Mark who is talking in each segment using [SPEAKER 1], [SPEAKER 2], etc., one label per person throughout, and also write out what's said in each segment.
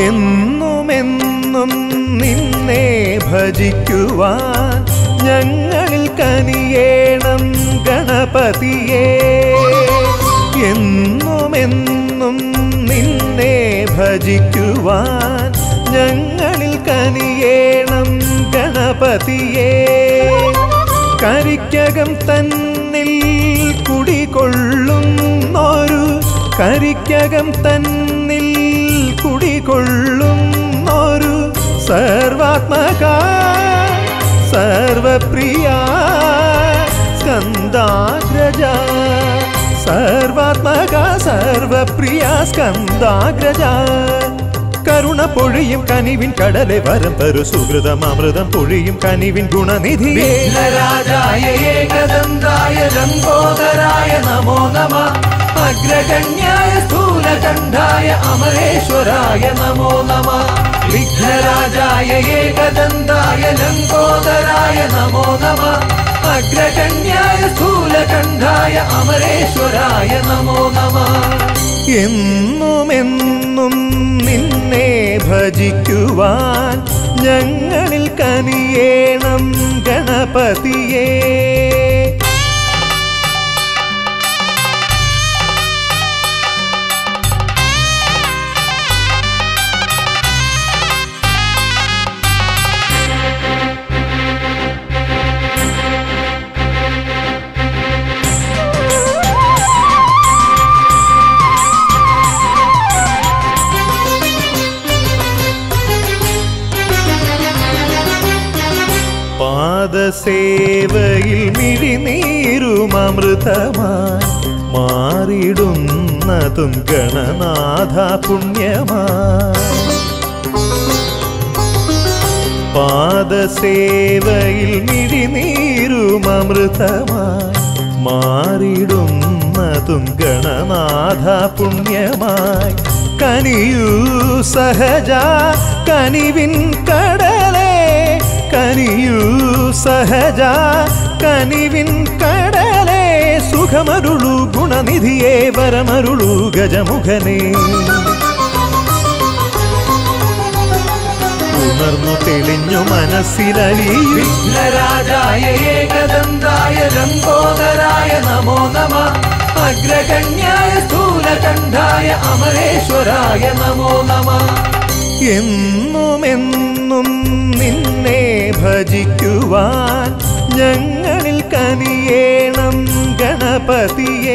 [SPEAKER 1] എന്നുമെന്നും നിന്നെ ഭജിക്കുവാൻ ഞങ്ങളിൽ കനിയേണം ഗണപതിയേ എന്നുമെന്നും നിന്നെ ഭജിക്കുവാൻ ഞങ്ങളിൽ കനിയേണം ഗണപതിയേ കരിക്കകം തന്നിൽ കുടികൊള്ളുന്നൊരു കരിക്കകം തന്നിൽ കുടികൊള്ളുന്നൊരു സർവാത്മക സർവപ്രിയ സ്കന്ദാഗ്രജ സർവാത്മക സർവപ്രിയ സ്കന്ദാഗ്രജ കരുണ പൊഴിയും കനിവിൻ കടലെ വരം തരു സുഹൃതം അമൃതം പൊഴിയും കനിവിൻ ഗുണനിധിയേ
[SPEAKER 2] വിഘ്നരാജായ ഏകദന്തായ ലംബോദരായ നമോ നമ അഗ്രഗണ്യായ സ്ഥൂലകണ്ഠായ അമരേശ്വരായ നമോ നമ വിഘ്നരാജായ ഏകദന്തായ ലംബോദരായ നമോ നമ അഗ്രഗണ്യായ സ്ഥൂലകണ്ഠായ അമരേശ്വരായ നമോ നമ
[SPEAKER 1] എന്നുമെന്നും നിന്നെ ഭജിക്കുവാൻ ഞങ്ങളിൽ കനിയേണം ഗണപതിയേ പാദസേവയിൽ മിഴിനീരും അമൃതമായി മാറിടുന്നതും ഗണനാഥ പുണ്യമായി പാദസേവയിൽ മിഴിനീരും അമൃതമായി മാറിടുന്നതും ഗണനാഥ പുണ്യമായി കനിയൂ സഹജ കനിവിൻ കടലേ കനിയൂ സഹജ കനിവിൻ കടലേ സുഖമരുളു ഗുണനിധിയേ വരമരുളു ഗജമുഖനേ ഉണർന്നു തെളിഞ്ഞു മനസ്സിലലി
[SPEAKER 2] വിഘ്നരാജായ ഏകദന്തായ ലംബോദരായ നമോ നമ അഗ്രഗണ്യായ സ്ഥൂലകണ്ഠായ അമരേശ്വരായ നമോ നമ
[SPEAKER 1] എന്നുമെന്നും നിന്നെ ഭജിക്കുവാൻ ഞങ്ങളിൽ കനിയേണം ഗണപതിയേ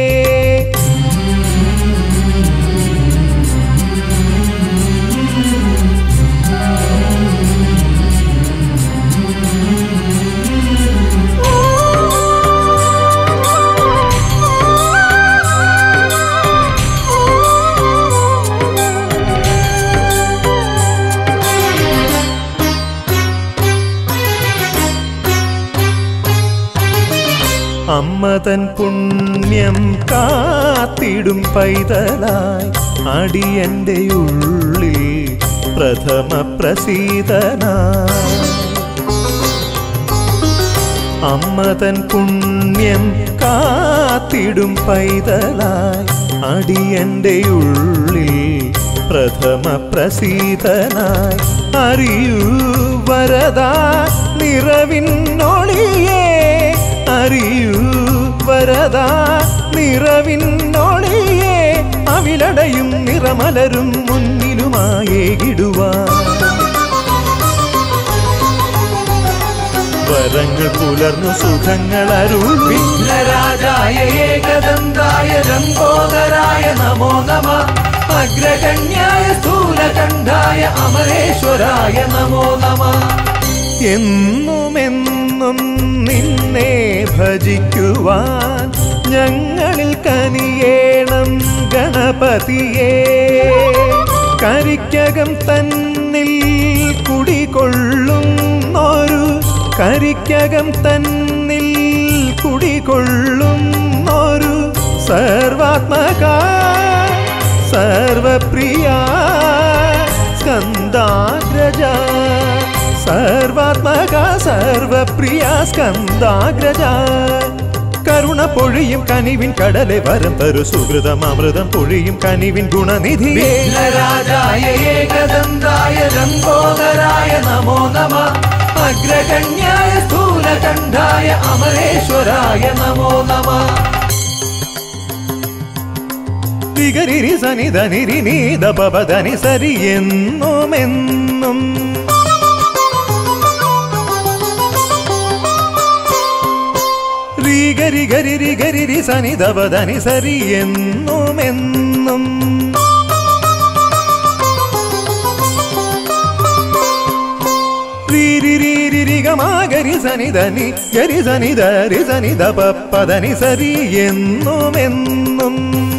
[SPEAKER 1] അമ്മ തൻ പുണ്യം കാത്തിടും പൈതലായി അടിയന്റെ ഉള്ളിൽ പ്രഥമ പ്രസീതനായി അമ്മ തൻ പുണ്യം കാത്തിടും പൈതലായി അടിയന്റെ ഉള്ളിൽ പ്രഥമ പ്രസീതനായി അറിയൂ വരദാ നിറവിന്നൊളിയേ അറിയൂ വരദാ നിറവിന്നൊളിയേ അവിലടയും നിറമലരും മുന്നിലുമായേകിടുവാൻ വരങ്ങൾ പുലർന്നു സുഖങ്ങൾ അരുളി
[SPEAKER 2] വിഘ്നരാജായ ഏകദന്തായ ലംബോദരായ നമോ നമ അഗ്രഗണ്യായ സ്ഥൂലകണ്ഠായ അമരേശ്വരായ നമോ നമ
[SPEAKER 1] എന്നുമെന്നും നിന്നെ ഭജിക്കുവാൻ ഞങ്ങളിൽ കനിയേണം ഗണപതിയേ കരിക്കകം തന്നിൽ കുടികൊള്ളുന്നൊരു കരിക്കകം തന്നിൽ കുടികൊള്ളുന്നൊരു സർവാത്മക സർവപ്രിയ സ്കന്ദാഗ്രജ സർവാത്മക സർവപ്രിയ സ്കന്ദാഗ്രജ കരുണ പൊഴിയും കനിവിൻ കടലെ വരം തരു സുഹൃതം അമൃതം പൊഴിയും കനിവിൻ ഗുണനിധി
[SPEAKER 2] വിഘ്നരാജായ ഏകദന്തായ ലംബോദരായ നമോ നമ അഗ്രഗണ്യായ സ്ഥൂലകണ്ഠായ അമരേശ്വരായ നമോ നമ
[SPEAKER 1] വികരിരി സനിധ നിരി നീത പവധനി സരി എന്നും എന്നും രീഗരി ഗരി രി ഗരി രി സനിധ പദനി സരി എന്നും എന്നും ರೀರಿ ರೀರಿ ರಿ ಗ ಮ ಗರಿ ಸನಿ ಧನಿ ಗರಿ ಸನಿ ದ ರಿ ಸನಿ ದ ಪ ಪ ಧನಿ ಸರಿ എന്നും എന്നും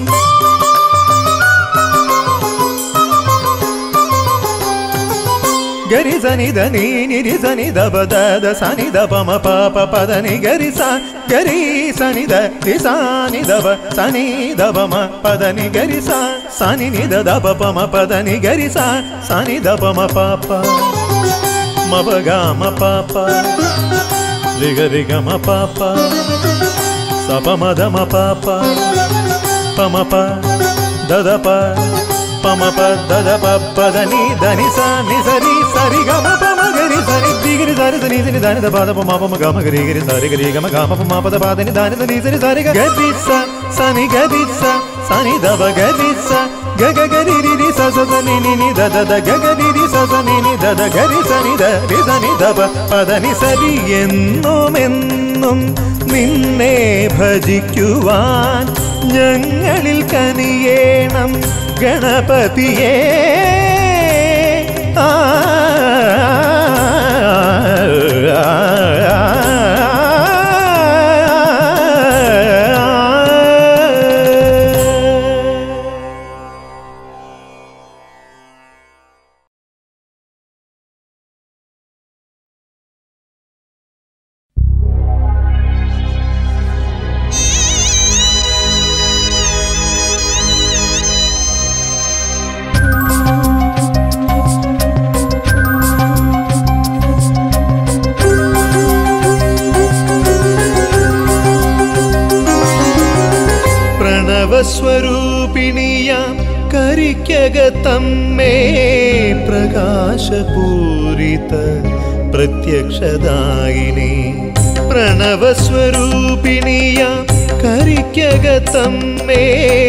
[SPEAKER 1] ಗರಿ ಸನಿ ದ ನೀ ನಿ ರಿ ಸನಿ ದ ಬ ದ ದ ಸನಿ ದ ಪ ಮ ಪ ಪ ಪ ದ ನಿ ಗರಿ ಸ ಗರಿ ಸನಿ ದ ರಿ ಸ ನಿ ದ ಬ ಸನಿ ದ ಬ ಮ ಪ ದ ನಿ ಗರಿ ಸ ಸನಿ ನಿ ದ ದ ಪ ಪ ಮ ಪ ದ ನಿ ಗರಿ ಸ ಸನಿ ದ ಪ ಮ ಪ ಪ ಮ ಪ ಗ ಮ ಪ ಪ ರಿ ಗ ರಿ ಗ ಮ ಪ ಪ ಸ ಪ ಮ ದ ಮ ಪ ಪ ಪ ಮ ಪ ದ ದ ಪ ಪ ಮ ಪ ದ ದ ಪ ಪ ದ ನಿ ದ ನಿ ಸ ನಿ ಸ ರಿ ಸ ರಿ ಗ ಮ ಪ ಮ ಗ ರಿ ಸ ರಿ ದಿ ಗ ರಿ ಸ ರಿ ಸ ನಿ ಸ ನಿ ದ ನಿ ದ ಪ ದ ಪ ಮ ಪ ಮ ಗ ಮ ಗ ರಿ ಗ ರಿ ಸ ರಿ ಗ ರಿ ಗ ಮ ಗ ಮ ಪ ಮ ಪ ದ ಪ ದ ನಿ ದ ನಿ ದ ನಿ ಸ ರಿ ಸ ರಿ ಗ ಗ ರಿ ಸ ಸ ನಿ ಗ ರಿ ಸ ಸ ನಿ ದ ಪ ಗ ರಿ ಸ ಗ ಗ ಗ ರಿ ರಿ ರಿ ಸ ಸ ಸ ನಿ ನಿ ನಿ ದ ದ ದ ಗ ಗ ರಿ രി ಸ ಸ നി നി ದ ದ ಗ രി ಸ നി ದ രി ಸ നി ದ പ പദ നി സ രി എന്നും എന്നും നിന്നെ ഭജിക്കുവാൻ ഞങ്ങളിൽ കനിയേണം ഗണപതിയേ ആ പ്രണവസ്വരൂപിണിയാം കരിക്കകത്തമ്മേ പ്രകാശപൂരിത പ്രത്യക്ഷദായിനി പ്രണവസ്വരൂപിണിയാം കരിക്കകത്തമ്മേ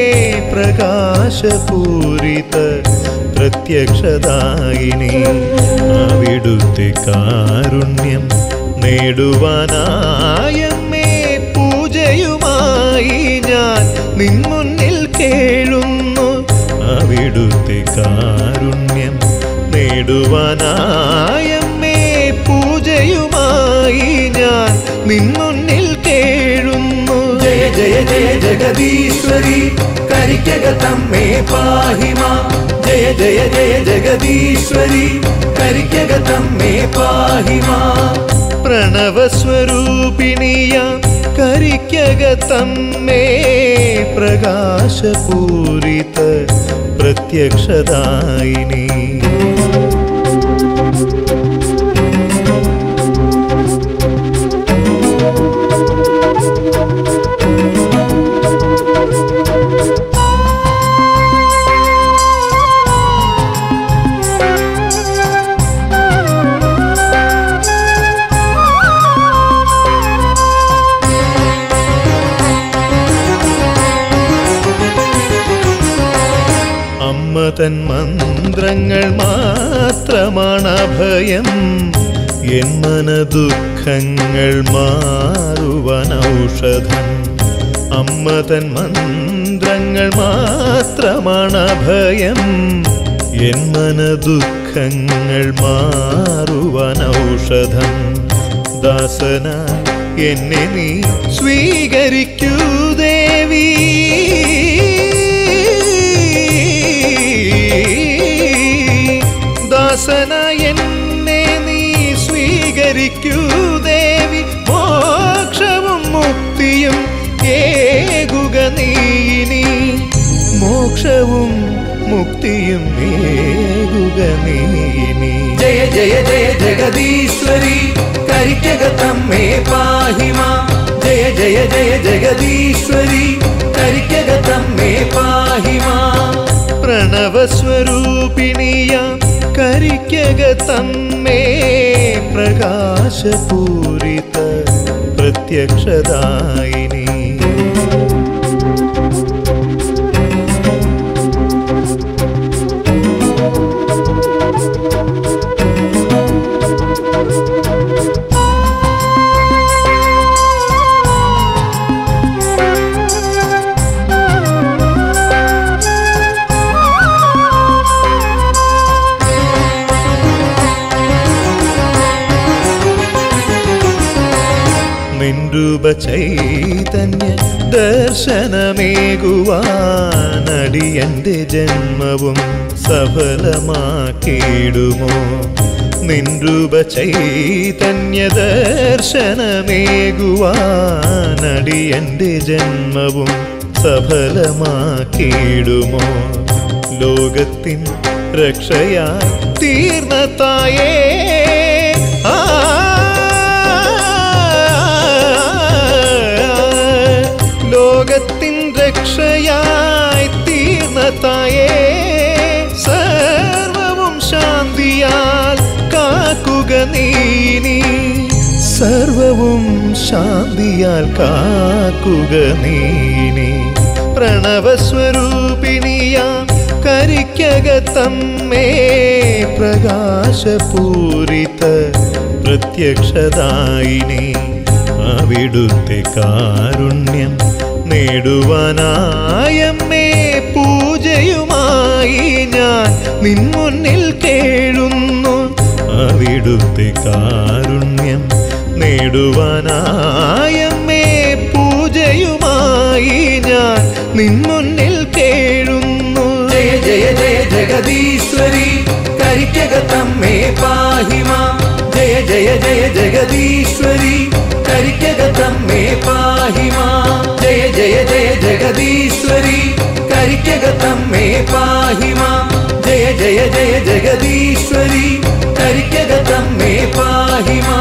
[SPEAKER 1] പ്രകാശപൂരിത പ്രത്യക്ഷദായിനി അവിടുത്തെ കാരുണ്യം നേടുവാനായമ്മേ പൂജയുമായി ഞാൻ നിൻ മുന്നിൽ കേഴുന്നു അവിടുത്തെ കാരുണ്യം നേടുവാനായമ്മേ പൂജയുമായി ഞാൻ നിൻ മുന്നിൽ കേഴുന്നു
[SPEAKER 2] ജയ ജയ ജയ ജഗദീശ്വരി കരിക്കകത്തമ്മേ പാഹിമ ജയ ജയ ജയ ജഗദീശ്വരി കരിക്കകത്തമ്മേ പാഹിമ
[SPEAKER 1] പ്രണവസ്വരൂപിണിയാം കരിക്കകത്തമ്മേ പ്രകാശപൂരിത പ്രത്യക്ഷദായിനി അമ്മ തൻ മന്ത്രങ്ങൾ മാത്രമാണ് അഭയം എൻ മനദുഃഖങ്ങൾ മാറുവാൻ ഔഷധം അമ്മ തൻ മന്ത്രങ്ങൾ മാത്രമാണ് അഭയം എൻ മനദുഃഖങ്ങൾ മാറുവാൻ ഔഷധം ദാസന എന്നെ നീ സ്വീകരിക്കൂ ദേവി ദാസന എന്നെ നീ സ്വീകരിക്കൂ ദേവി മോക്ഷവും മുക്തിയും ഏകുക നീനി മോക്ഷവും മുക്തിയും ഏകുക നീനി
[SPEAKER 2] ജയ ജയ ജയ ജഗദീശ്വരി കരിക്കകത്തമ്മേ പാഹിമ ജയ ജയ ജയ ജഗദീശ്വരി കരിക്കകത്തമ്മേ പാഹിമാ
[SPEAKER 1] പ്രണവസ്വരൂപിണിയ കരിക്കകത്തമ്മേ പ്രകാശപൂരിത പ്രത്യക്ഷദായിനി നിൻരൂപ ചൈതന്യ ദർശനമേകുവാനടിയന്റെ ജന്മവും സഫലമാക്കിയിടുമോ നിൻരൂപ ചൈതന്യ ദർശനമേകുവാനടിയന്റെ ജന്മവും സഫലമാക്കിയിടുമോ ലോകത്തിൻ രക്ഷയായി തീർന്ന തായേ ആ ലോകത്തിൻ രക്ഷയായി തീർന്ന തായേ സർവവും ശാന്തിയാൽ കാക്കുക നീനി സർവവും ശാന്തിയാൽ കാക്കുക നീനി പ്രണവസ്വരൂപിണിയ കരിക്കകത്തമ്മേ പ്രകാശപൂരിത പ്രത്യക്ഷദായിനി അവിടുത്തെ കാരുണ്യം നേടുവാനായമ്മേ പൂജയുമായി ഞാൻ നിൻ മുന്നിൽ കേഴുന്നു അവിടുത്തെ കാരുണ്യം നേടുവാനായമ്മേ പൂജയുമായി ഞാൻ നിൻ മുന്നിൽ കേഴുന്നു
[SPEAKER 2] ജയ ജയ ജയ ജഗദീശ്വരി കരിക്കകത്തമ്മേ പാഹിമാ ജയ ജയ ജയ ജഗദീശ്വരി കരിക്കകത്തമ്മേ പാഹിമാ ജയ ജയ ജയ ജഗദീശ്വരി കരിക്കകത്തമ്മേ പാഹിമാ ജയ ജയ ജയ ജഗദീശ്വരി കരിക്കകത്തമ്മേ പാഹിമാ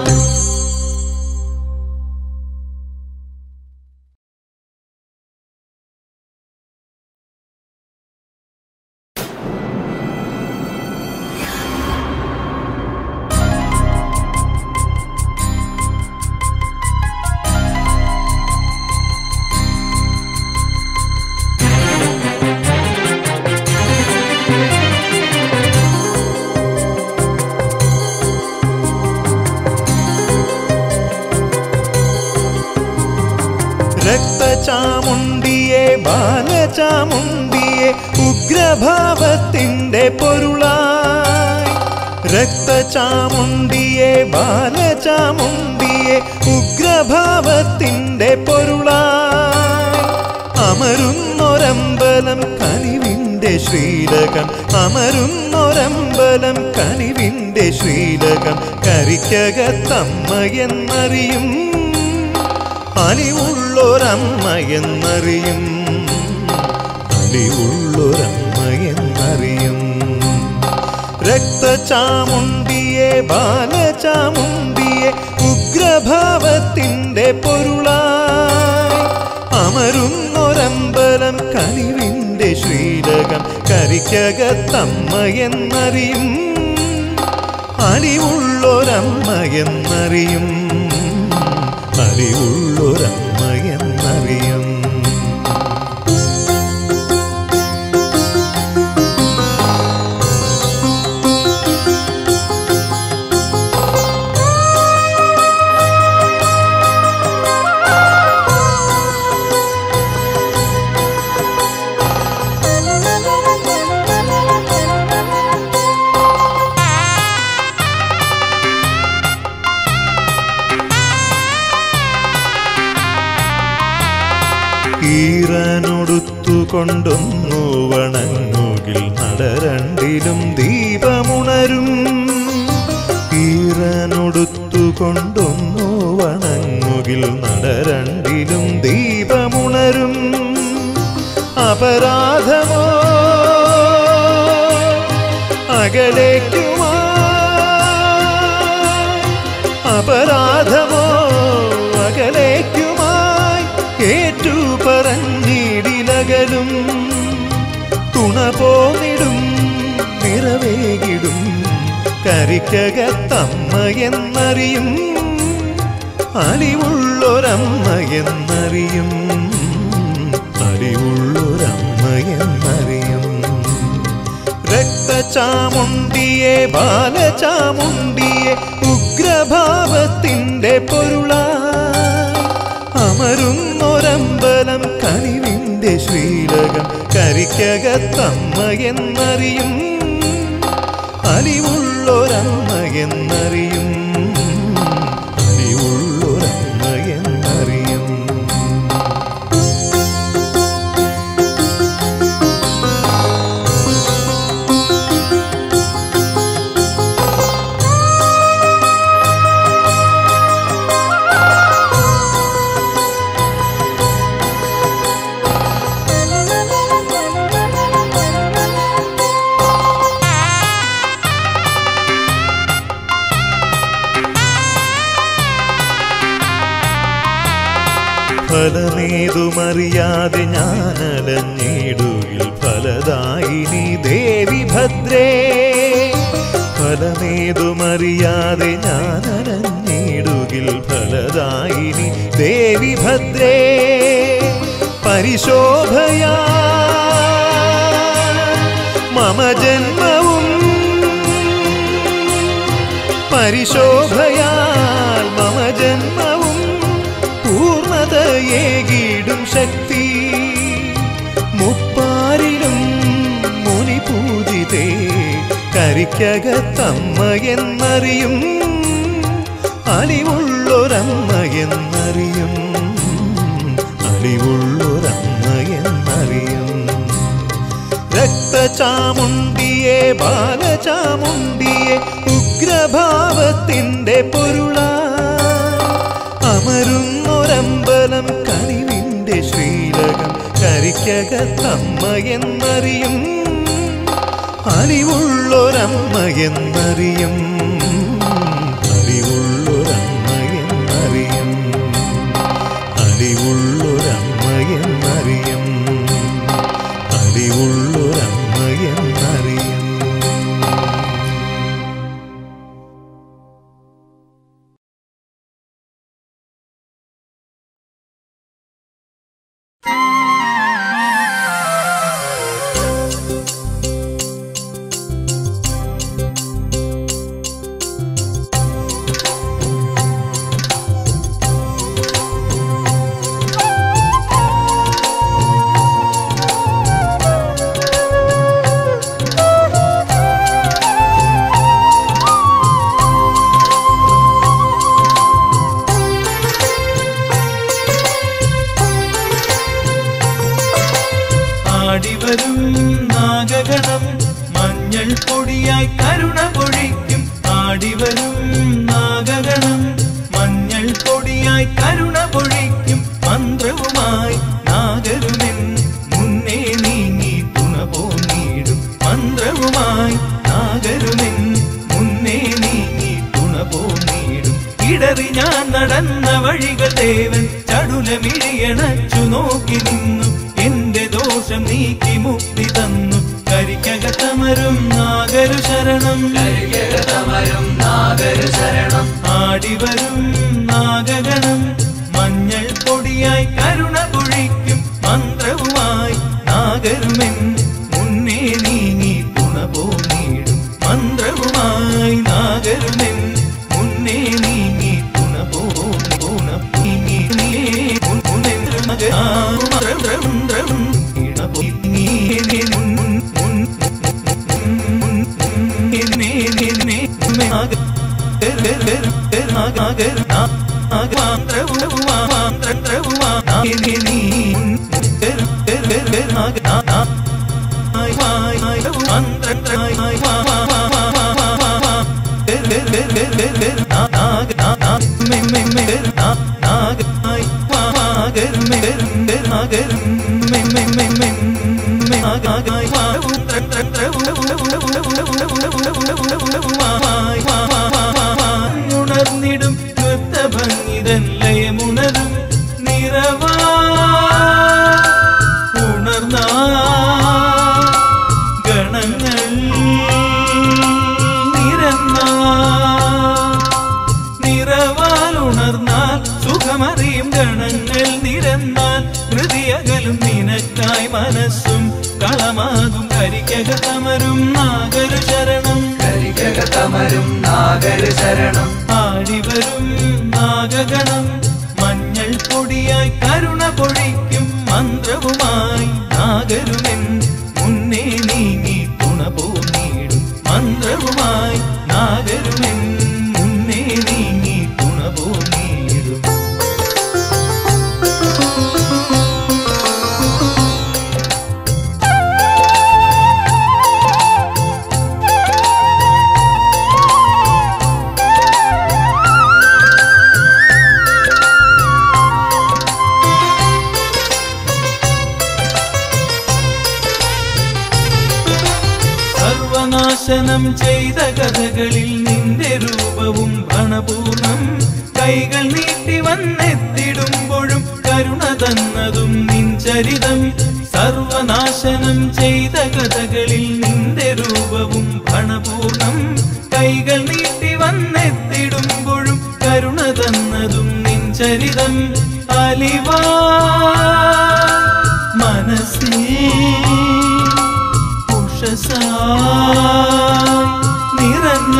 [SPEAKER 1] രക്തചാമുണ്ടിയെ ബാലചാമുണ്ടിയെ ഉഗ്രഭാവത്തിന്റെ പൊരുളായി രക്തചാമുണ്ടിയെ ബാലചാമുണ്ടിയെ ഉഗ്രഭാവത്തിന്റെ പൊരുളായി അമരുന്നൊരമ്പലം കനിവിന്റെ ശ്രീലകം അമരുന്നൊരമ്പലം കനിവിന്റെ ശ്രീലകം കരിക്കകത്തമ്മയെന്നറിയും അലിവുള്ളൊരമ്മയെന്നറിയും അലിവുള്ളൊരമ്മയെന്നറിയും രക്തചാമുണ്ടിയെ ബാലചാമുണ്ടിയെ ഉഗ്രഭാവത്തിന്റെ പൊരുളായി അമരുന്നൊരമ്പലം കനിവിന്റെ ശ്രീലകം കരിക്കകത്തമ്മയെന്നറിയും അലിവുള്ളൊരമ്മയെന്നറിയും അലിവുള്ളൊരമ്മയെന്നറിയും ഈറനൊടുത്തുകൊണ്ടൊന്നു വണങ്ങുകിൽ നടരണ്ടിലും ദീപമുണരും ഈറനൊടുത്തുകൊണ്ടൊന്നു വണങ്ങുകിൽ നടരണ്ടിലും ദീപമുണരും അപരാധമോ അകലേക്കുമാ അപരാധമോ അകലേക്കുമായി നേടിയിടും കരിക്കകത്തമ്മ എന്നറിയും അലിവുള്ളൊരമ്മ എന്നറിയും അലിവുള്ളൊരമ്മ എന്നറിയും രക്തചാമുണ്ടിയെ ബാലചാമുണ്ടിയെ ഉഗ്രഭാവത്തിന്റെ പൊരുളാ അമരുന്നൊരമ്പലം കനിവിന്റെ ശ്രീലകം കരിക്കകത്തമ്മ എന്നറിയും അലിവുള്ളൊരമ്മ എന്നറിയും അലിവുള്ളൊരമ്മ എന്നറിയും ഫലമേതുമറിയാതെ ഞാനലഞ്ഞിടുകിൽ ഫലദായിനി ദേവി ഭദ്രേ ഫലമേതുമറിയാതെ ഞാനലഞ്ഞിടുകിൽ ഫലദായിനി ദേവി ഭദ്രേ പരിശോഭയാ മമ ജന്മവും പരിശോഭയാൽ മമ ജന്മവും പൂർണ്ണതയേകിടും ശക്തി മുപ്പാരിലും മുനി പൂജിതേ കരിക്കകത്തമ്മ എന്നറിയും അലിവുള്ളൊരമ്മ എന്നറിയും അലിവുള്ളൊരമ്മ എന്നറിയും രക്തചാമുണ്ടിയെ ബാലചാമുണ്ടിയെ ഉഗ്രഭാവത്തിന്റെ പൊരുളാ അമരുന്നൊരമ്പലം കനിവിന്റെ ശ്രീലകം കരിക്കകത്തമ്മ എന്നറിയും അലിവുള്ളൊരമ്മ എന്നറിയും അലിവുള്ളൊരമ്മ എന്നറിയും അലിവുള്ളൊരമ്മ എന്നറിയും അലിവുള്ളൊരമ്മ എന്നറിയും
[SPEAKER 3] ആടിവരും നാഗഗണം മഞ്ഞൾ പൊടിയായി കരുണ പൊഴിക്കും ആടിവരും നാഗഗണം മഞ്ഞൾ പൊടിയായി കരുണ പൊഴിക്കും മന്ത്രവുമായി നാഗരുമെൻ മുന്നേ നീങ്ങി തുണ പോന്നിടും മന്ത്രവുമായി നാഗരുമെൻ മുന്നേ നീങ്ങി തുണ പോന്നിടും ഇടറി ഞാൻ നടന്ന വഴികൾ ദേവൻ ചടുലമിഴിയണച്ചു നോക്കി നിന്നു എന്റെ ദോഷം നീക്കി മുക്തി തന്നു കരിക്കകത്തമരും നാഗരു ശരണം കരിക്കകത്തമരും നാഗരു ശരണം ആടിവരും നാഗഗണം മഞ്ഞൾ പൊടിയായി കരുണ പൊഴിക്കും മന്ത്രവുമായി നാഗരുമെൻ മുന്നേ നീങ്ങി തുണ പോന്നിടും മന്ത്രവുമായി നാഗരുമെൻ മുന്നേ നീങ്ങി തുണ പോന്നി തുണ നീങ്ങി നീ മുന്നെന്തു മക ആ മന്ത്രം മന്ത്രം ഇട പോയി നീ നീ മുൻ മുൻ മുൻ മുൻ നീ നീ നീ നീ മക ഗർ ഗർ ഗർ ഗർ മക ഗർ നാ മക മന്ത്രവുമാ മന്ത്രവുമാ നീ നീ നീ മുൻ ഗർ ഗർ ഗർ ഗർ മക നാ നാ ആയി ആയി ആയി മന്ത്രം ആയി വാ വാ വാ വാ വാ വാ വാ വാ ഗർ ഗർ ഗർ ഗർ ഗർ ഗർ നാ നാഗ നാ നാ മെ മെ മെ ഗർ നാ നാഗ ആയി വാ വാ ഗർ മെ ഗർ ഗർ നാ ഗർ മെ മെ മെ മെ മെ നാഗ ആയി വാ ഉ ത്ര ത്ര ത്ര ഉ ഉ ഉ ഉ ഉ ഉ ഉ ഉ ഉ ഉ ഉ ഉ ഉ ഉ വാ ആയി വാ വാ വാ വാ വാ ഉണർന്നിടും നൃത്തഭംഗിതൻ ലയമുണരും നിറവാ ഉണർന്നാ ഗണങ്ങൾ കരിക്കകത്തമരും നാഗരു ശരണം
[SPEAKER 2] കരിക്കകത്തമരും നാഗര് ശരണം
[SPEAKER 3] ആടിവരും നാഗഗണം മഞ്ഞൾ പൊടിയായി കരുണ പൊഴിക്കും മന്ത്രവുമായി നാഗരുമെൻ മുന്നേ നീങ്ങി തുണ പോന്നിടും മന്ത്രവുമായി നാഗരുമെൻ മുന്നേ നീങ്ങി തുണ പോന്നിടും സർവനാശനം ചെയ്ത കഥകളിൽ നിന്റെ രൂപവും ഭണപൂർണം കൈകൾ നീട്ടി വന്നെത്തിടുമ്പോഴും കരുണ തന്നതും നിൻ ചരിതം സർവനാശനം ചെയ്ത കഥകളിൽ നിന്റെ രൂപവും ഭണപൂർണം കൈകൾ നീട്ടി വന്നെത്തിടുമ്പോഴും കരുണ തന്നതും നിൻ ചരിതം അലിവാ മനസ്സിൽ ഉഷസായി നിറഞ്ഞ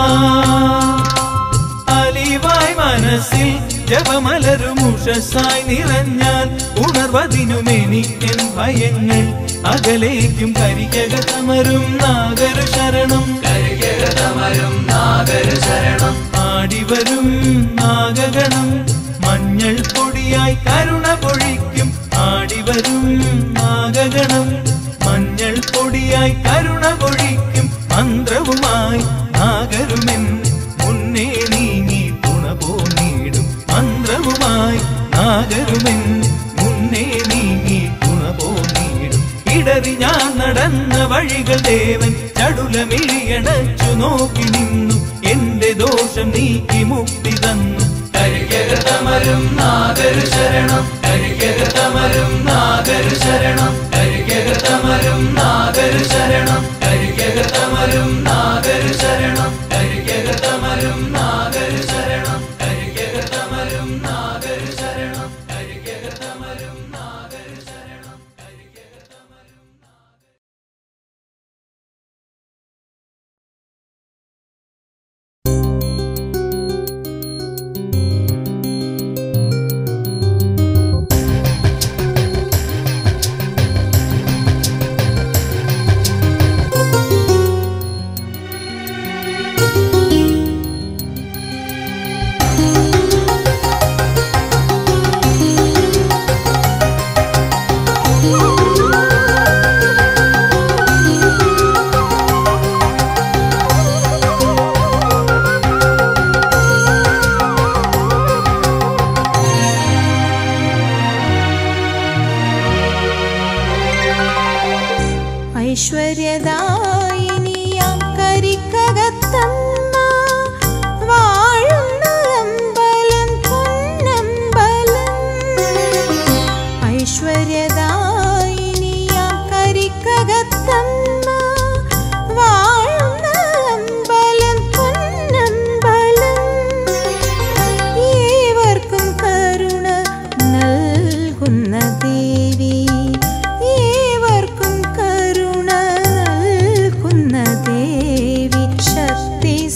[SPEAKER 3] അലിവായി മനസ്സിൽ ജപമലരും ഉഷസായി നിറഞ്ഞാൽ ഉണർവതിനും എനിക്കൻ ഭയങ്ങൾ അകലേക്കും കരികകതമരും നാഗരു ശരണം
[SPEAKER 2] കരിക്കകത്തമരും നാഗര് ശരണം
[SPEAKER 3] ആടിവരും നാഗഗണം മഞ്ഞൾ പൊടിയായി കരുണ പൊഴിക്കും ആടിവരും നാഗഗണം മഞ്ഞൾ പൊടിയായി കരുണ പൊഴിക്കും മന്ത്രവുമായി നാഗരുമെൻ മുന്നേ നീങ്ങി തുണ പോന്നിടും മന്ത്രവുമായി നാഗരുമെൻ മുന്നേ നീങ്ങി തുണ പോന്നിടും ഇടറി ഞാൻ നടന്ന വഴികൾ ദേവൻ ചടുലമിഴിയണച്ചു നോക്കി നിന്നു എന്റെ ദോഷം നീക്കി മുക്തി തന്നു
[SPEAKER 2] കരിക്കകത്തമരും നാഗര് ശരണം കരിക്കകത്തമരും നാഗര് ശരണം കരിക്കകത്തമരും നാഗര് ശരണം കരിക്കകത്തമരും നാഗര് ശരണം കരിക്കകത്തമരും നാഗര് ശരണം കരിക്കകത്തമരും നാഗര് ശരണം കരിക്കകത്തമരും നാഗര് ശരണം കരിക്കകത്തമരും
[SPEAKER 4] ഐശ്വര്യദായിനിയാം കരിക്കകത്തമ്മ വാഴുന്ന അമ്പലം പൊന്നമ്പലം ഐശ്വര്യദായിനിയാം കരിക്കകത്തമ്മ വാഴുന്ന അമ്പലം പൊന്നമ്പലം ഏവർക്കും കരുണ നൽകുന്ന ദേവി ഏവർക്കും കരുണ നൽകുന്ന ദേവി ശക്തി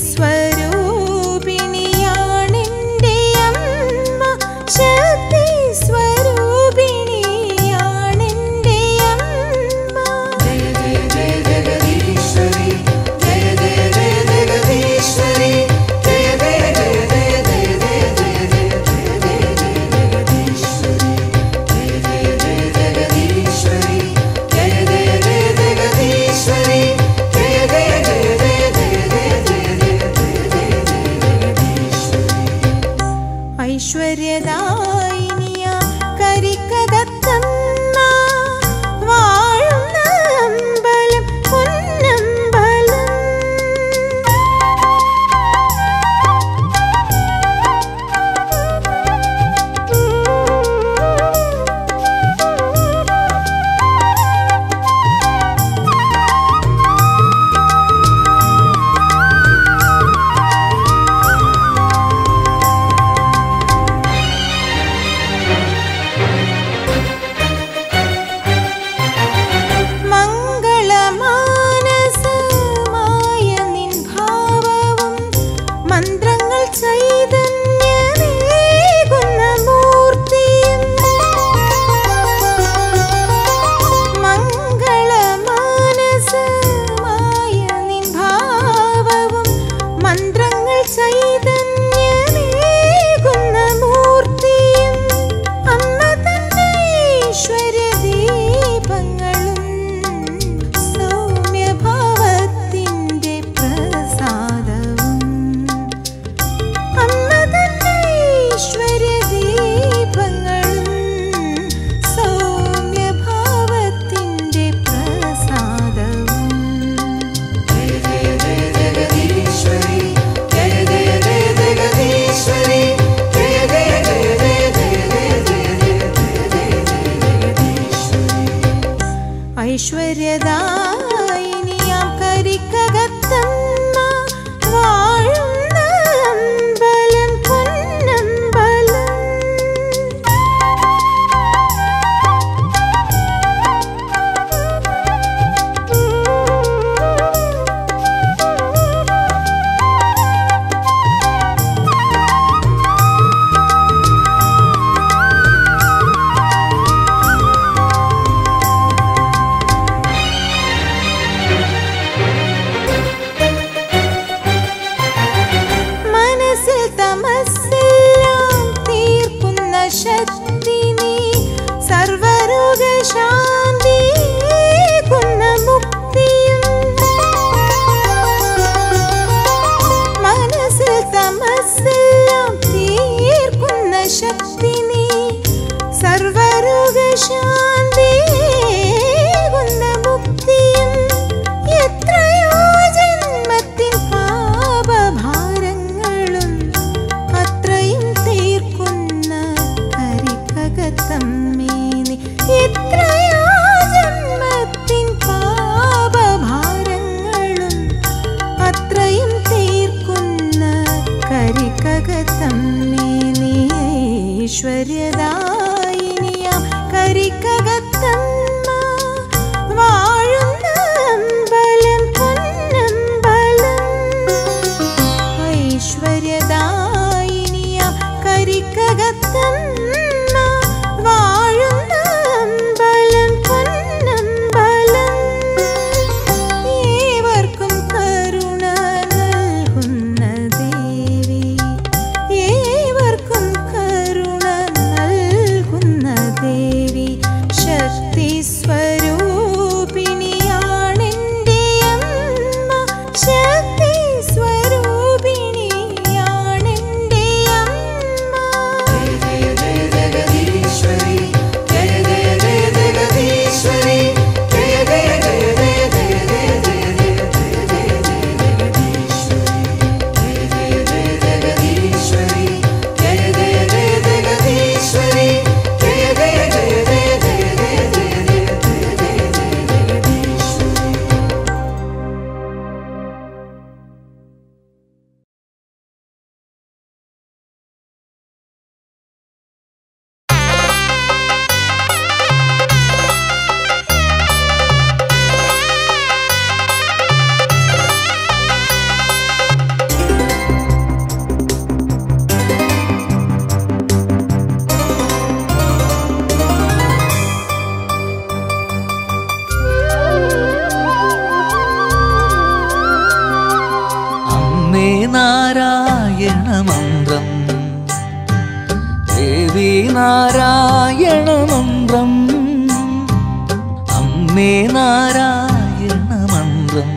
[SPEAKER 5] മന്ത്രം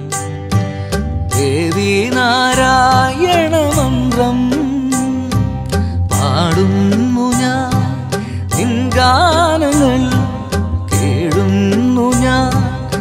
[SPEAKER 5] ദേവി നാരായണ മന്ത്രം പാടുന്നു ഞാൻ നിൻ ഗാനങ്ങൾ കേഴുന്നു ഞാൻ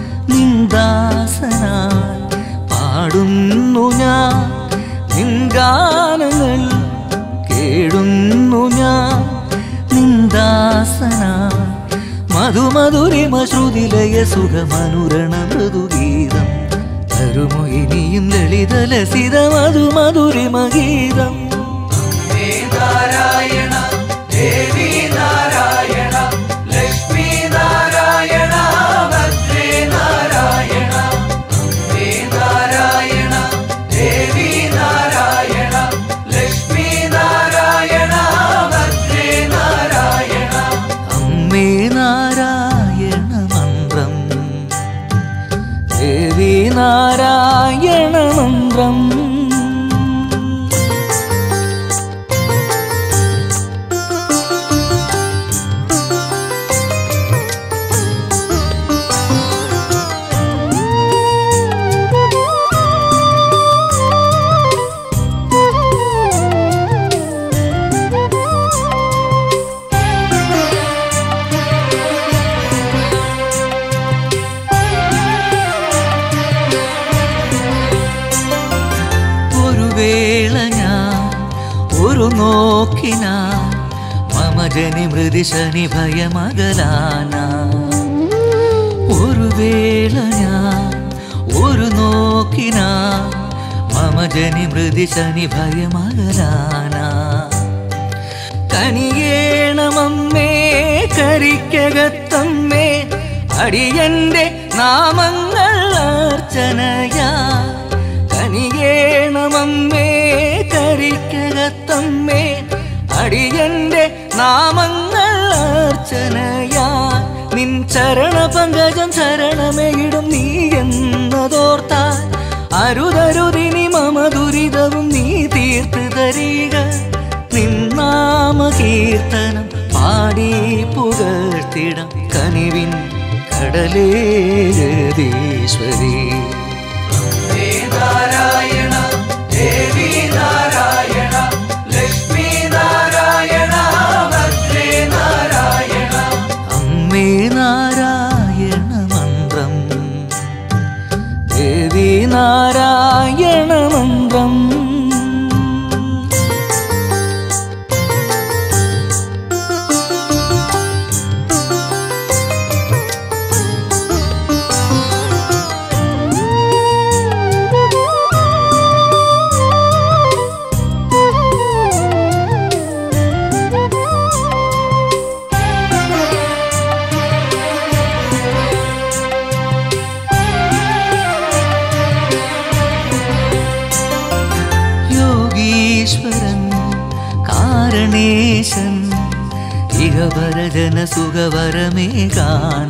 [SPEAKER 5] നിന്ദാസനായി പാടുന്നു ഞാൻ നിൻ ഗാനങ്ങൾ കേഴുന്നു ഞാൻ നിന്ദാസനായി മധുമധുരിമ ശ്രുതിലയ സുഖമനുരണ മൃദുഗീതം തരുമോ ഇനിയും ലളിതലസിത മധുമധുരിമ ഗീതം
[SPEAKER 2] ഹേ നാരായണ ദേവി നാരായണ ലക്ഷ്മി നാരായണ ഭദ്രേ നാരായണ ഹേ നാരായണ ദേവി നാരായണ ലക്ഷ്മി നാരായണ ഭദ്രേ നാരായണ
[SPEAKER 5] അമ്മേ നാരായണ മന്ത്രം ദേവി നാരായണ മന്ത്രം ഒരു വേള ഞാൻ ഒരു നോക്കിന മമ ജനി മൃതി ശനി ഭയമകലാന ഒരു വേള ഞാൻ ഒരു നോക്കിന മമ ജനി മൃതി ശനി ഭയമകലാന കണിയേണമമ്മേ കരിക്കകത്തമ്മേ അടിയന്റെ നാമങ്ങൾ അർച്ചനയാ കണിയേണമമ്മേ കരിക്കകത്തമ്മേ അടിയന്റെ നാമങ്ങൾ അർച്ചനയാ നിൻ ചരണ പങ്കജം ശരണമേയിടും നീ എന്നതോർത്താൽ അരുതരുതിനി മമ ദുരിതവും നീ തീർത്ത് തരിക നിന്നാമ കീർത്തനം പാടി പുകഴ്ത്തിടം കനിവിൻ കടലേ ജഗദീശ്വരി
[SPEAKER 2] ഹേ നാരായണ ദേവി നാരായണ ലക്ഷ്മി നാരായണ ഭദ്രേ നാരായണ
[SPEAKER 5] അമ്മേ നാരായണ മന്ത്രം ദേവി നാരായണ മന്ത്രം യോഗീശ്വരൻ കാരണേശൻ ഇഹവരജന സുഖവരമേ കാണ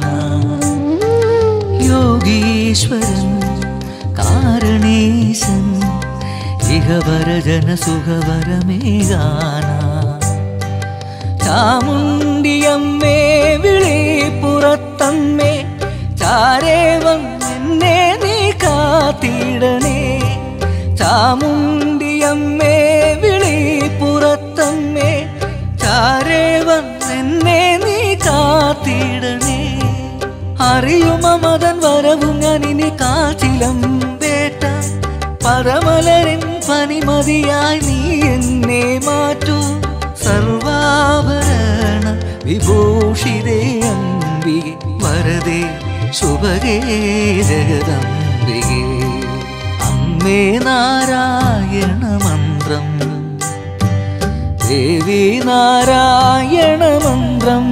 [SPEAKER 5] യോഗീശ്വരൻ കാരണേശൻ ഇഹവരജന സുഖവരമേ കാണ ചാമുണ്ടിയമ്മേ വിളി പുറത്തമ്മേ ചാരേവം എന്നെ നീ കാത്തിടണേ ചാമുണ്ടിയമ്മേ വിളി പുറത്തമ്മേ ചാരേവം എന്നെ നീ കാത്തിടണേ അറിയുമ മതൻ വരവും ഞാൻ ഇനി കാച്ചിലം വേട്ട പരമലരിൻ പനിമതിയായി നീ എന്നെ മാറ്റൂ സർവാഭരണ വിഭൂഷിതേ അംബികെ വരദേ ശുഭഗേ ജഗദംബികേ അമ്മേ നാരായണ മന്ത്രം ദേവി നാരായണ മന്ത്രം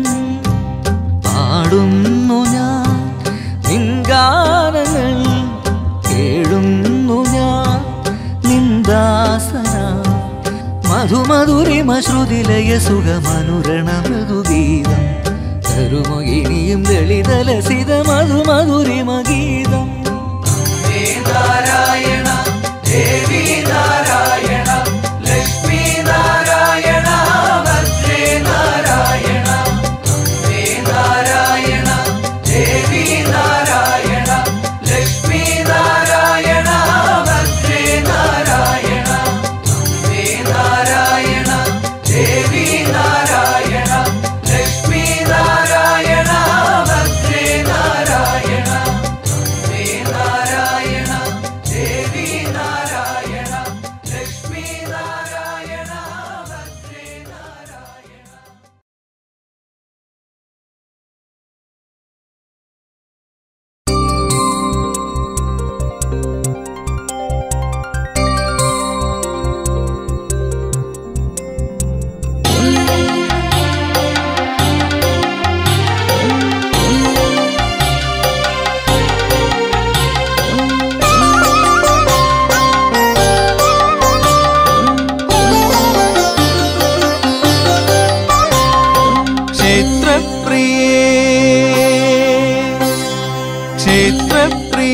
[SPEAKER 5] പാടുന്നു ഞാൻ നിൻഗാനങ്ങൾ കേഴുന്നു ഞാൻ നിന്ദാസന മധുമധുരിമ ശ്രുതിലയ സുഖമനുരണ മൃദുഗീതം തരുമോ ഇനിയും ലളിതലസിത മധുമധുരിമ ഗീതം
[SPEAKER 2] ഹേ നാരായണ ദേവി നാരായണ ലക്ഷ്മി നാരായണ ഭദ്രേ നാരായണ ഹേ നാരായണ ദേവി നാരായണ ലക്ഷ്മി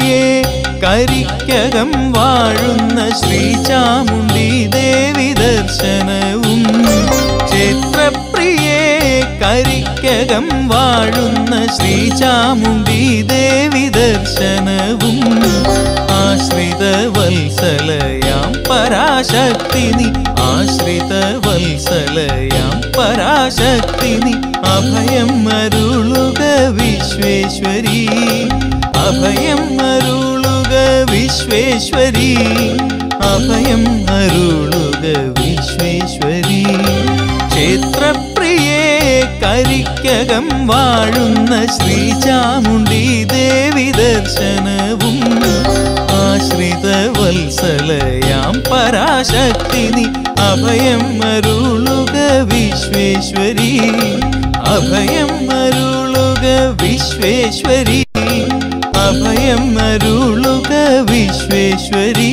[SPEAKER 3] ക്ഷേത്രപ്രിയേ കരിക്കകം വാഴുന്ന ശ്രീചാമുണ്ടി ദേവി ദർശനവും ക്ഷേത്രപ്രിയേ കരിക്കകം വാഴുന്ന ശ്രീചാമുണ്ടി ദേവി ദർശനവും ആശ്രിത വത്സലയാം പരാശക്തിനി ആശ്രിത വത്സലയാം പരാശക്തിനി അഭയം അരുളുക വിശ്വേശ്വരി അഭയം അരുളുക വിശ്വേശ്വരി അഭയം അരുളുക വിശ്വേശ്വരി ക്ഷേത്രപ്രിയേ കരിക്കകം വാഴുന്ന ശ്രീചാമുണ്ടി ദേവി ദർശനവും ആശ്രിത വത്സലയാം പരാശക്തിനി അഭയം അരുളുക വിശ്വേശ്വരി അഭയം അരുളുക വിശ്വേശ്വരി അഭയം അരുളുക വിശ്വേശ്വരി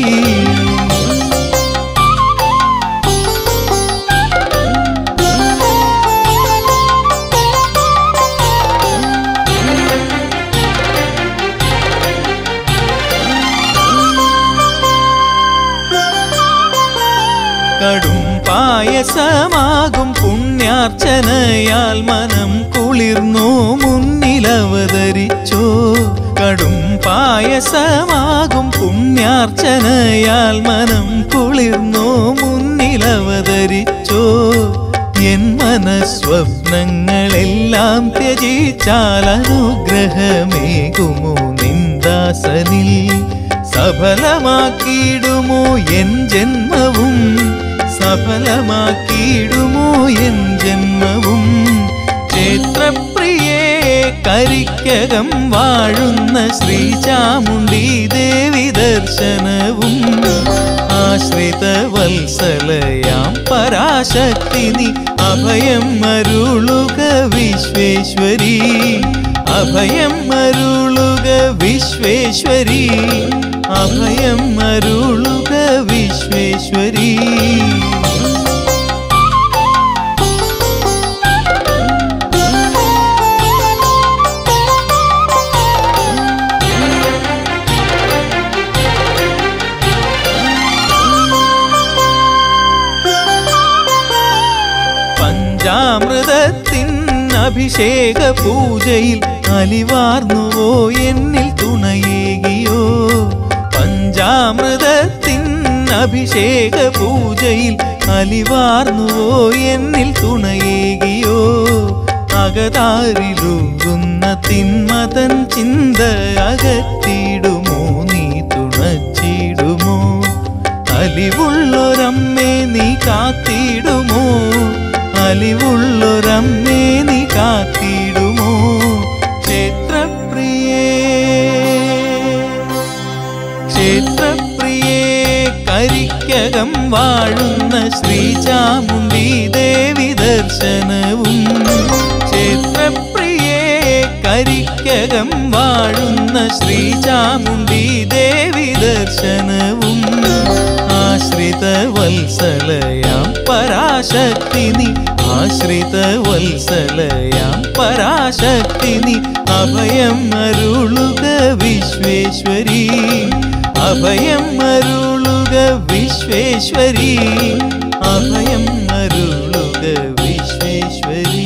[SPEAKER 3] കടും പായസമാകും പുണ്യാർച്ചനയാൽ മനം കുളിർന്നു മുന്നിലവതരിച്ചോ കടും പായസമാകും പുണ്യാർച്ചനയാൽ മനം കുളിർന്നു മുന്നിലവതരിച്ചോ എൻ മനസ്വപ്നങ്ങളെല്ലാം ത്യജിച്ചാൽ അനുഗ്രഹമേകുമോ നിന്ദാസനിൽ സഫലമാക്കിയിടുമോ എൻ ജന്മവും സഫലമാക്കിയിടുമോ എൻ ജന്മവും ക്ഷേത്രപ്രിയേ കരിക്കകം വാഴുന്ന ശ്രീചാമുണ്ടി ദേവി ദർശനവും ആശ്രിത വത്സലയാം പരാശക്തിനി അഭയം അരുളുക വിശ്വേശ്വരി അഭയം അരുളുക വിശ്വേശ്വരി അഭയം അരുളുക വിശ്വേശ്വരി പഞ്ചാമൃതത്തിൻ അഭിഷേക പൂജയിൽ അലിവാർന്നുവോ എന്നിൽ തുണയേകിയോ പഞ്ചാമൃതത്തിൻ അഭിഷേക പൂജയിൽ അലിവാർന്നുവോ എന്നിൽ തുണയേകിയോ അകതാരിലൂകുന്ന തിന്മതൻ ചിന്ത അകറ്റിയിടുമോ നീ തുണച്ചിടുമോ അലിവുള്ളൊരമ്മേ നീ കാത്തിടുമോ അലിവുള്ളൊരമ്മേ നീ കാത്തിടുമോ ക്ഷേത്രപ്രിയേ ക്ഷേത്രപ്രിയേ കരിക്കകം വാഴുന്ന ശ്രീചാമുണ്ടി ദേവി ദർശനവും ക്ഷേത്രപ്രിയേ കരിക്കകം വാഴുന്ന ശ്രീചാമുണ്ടി ദേവി ദർശനവും ആശ്രിത വത്സലയാം പരാശക്തിനി ആശ്രിത വത്സലയാം പരാശക്തിനി അഭയം അരുളുക വിശ്വേശ്വരി അഭയം അരുളുക വിശ്വേശ്വരി അഭയം അരുളുക വിശ്വേശ്വരി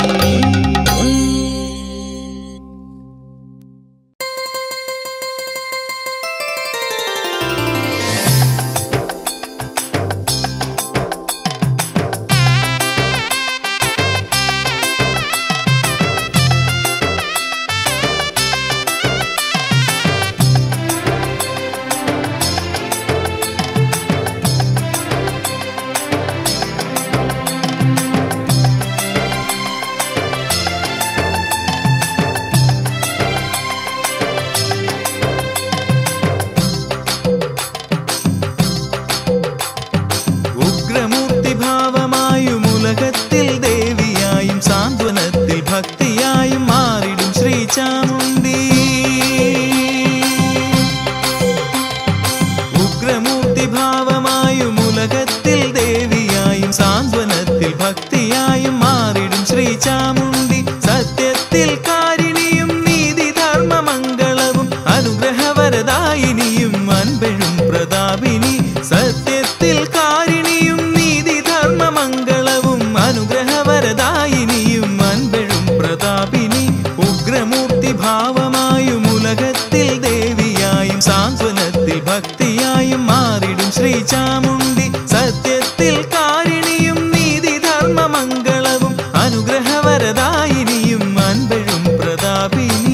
[SPEAKER 3] ശ്രീചാമുണ്ടി സത്യത്തിൽ കാരിണിയും നീതിധർമ്മ മംഗളവും അനുഗ്രഹവരദായിനിയും അൻപഴും പ്രതാപിനി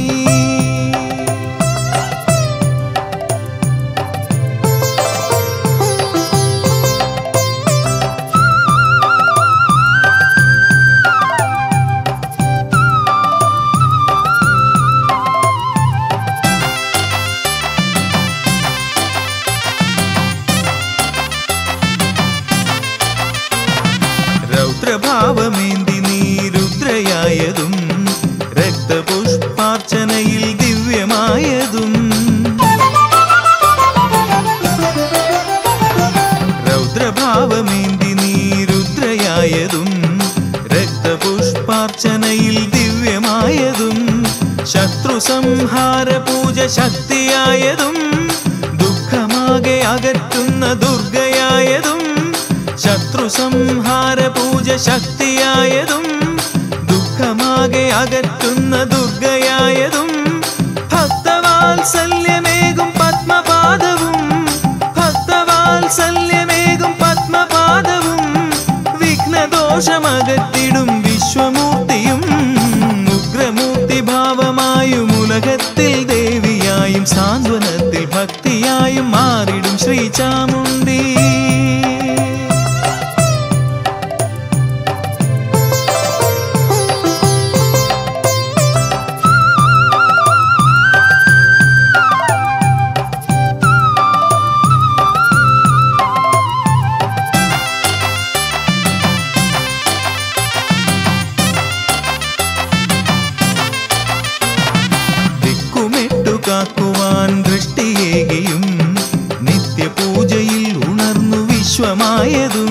[SPEAKER 3] രൗദ്രഭാവമേന്തി നീ രുദ്രയായതും രക്തപുഷ്പാർച്ചനയിൽ ദിവ്യമായതും രൗദ്രഭാവമേന്തി നീ രുദ്രയായതും രക്തപുഷ്പാർച്ചനയിൽ ദിവ്യമായതും ശത്രു സംഹാര പൂജ ശക്തിയായതും ദുഃഖമാകെ അകറ്റുന്ന ദുർഗയായതും ശത്രു സംഹാര പൂജ ശക്തിയായതും ദുഃഖമാകെ അകറ്റുന്ന ദുർഗയായതും ഭക്തവാത്സല്യമേകും പത്മപാദവും ഭക്തവാത്സല്യമേകും പത്മപാദവും വിഘ്നദോഷമകറ്റിടും വിശ്വമൂർത്തിയും ഉഗ്രമൂർത്തി ഭാവമായും ഉലകത്തിൽ ദേവിയായും സാന്ത്വനത്തിൽ ഭക്തിയായും മാറിടും ശ്രീചാമുണ്ടി ദിക്കുമെട്ടു കാക്കുവാൻ ദൃഷ്ടിയേകിയും നിത്യപൂജയിൽ ഉണർന്നു വിശ്വമായതും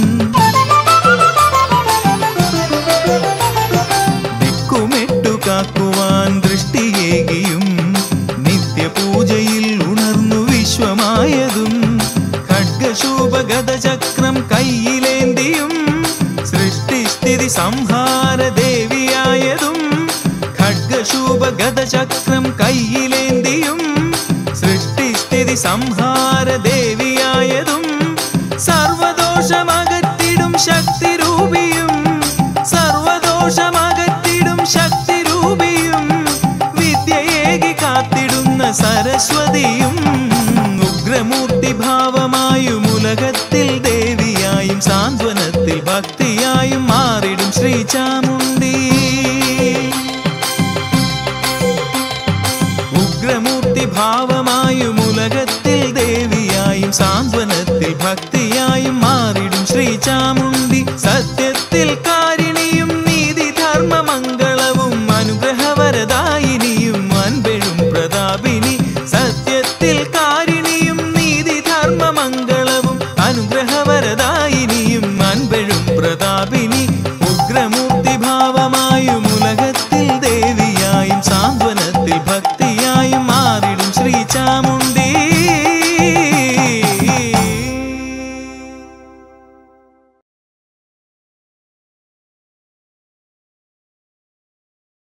[SPEAKER 3] ദിക്കുമെട്ടു കാക്കുവാൻ ദൃഷ്ടിയേകിയും നിത്യപൂജയിൽ ഉണർന്നു വിശ്വമായതും ഖഡ്ഗശൂപഗതചക്രം കയ്യിലേന്തിയും സൃഷ്ടിസ്ഥിതി സംഹാര ദേവിയായതും ഖഡ്ഗശൂപഗതചക്രം കയ്യിലേന്തിയും സൃഷ്ടിസ്ഥിതി സംഹാര ദേവിയായതും സർവദോഷമകറ്റിടും ശക്തിരൂപിയും സർവദോഷമകറ്റിടും ശക്തിരൂപിയും വിദ്യയേകി കാത്തിടുന്ന സരസ്വതിയും ഉഗ്രമൂർത്തി ഭാവമായും ഉലകത്തിൽ ദേവിയായും സാന്ത്വനത്തിൽ ഭക്തിയായും മാറിടും ശ്രീചാമുണ്ടി ഉഗ്രമൂർത്തി ഭാവമായും ഉലകത്തിൽ ദേവിയായും സാന്ത്വനത്തിൽ ഭക്തിയായും മാറിടും ശ്രീചാമുണ്ടി സത്യത്തിൽ കാ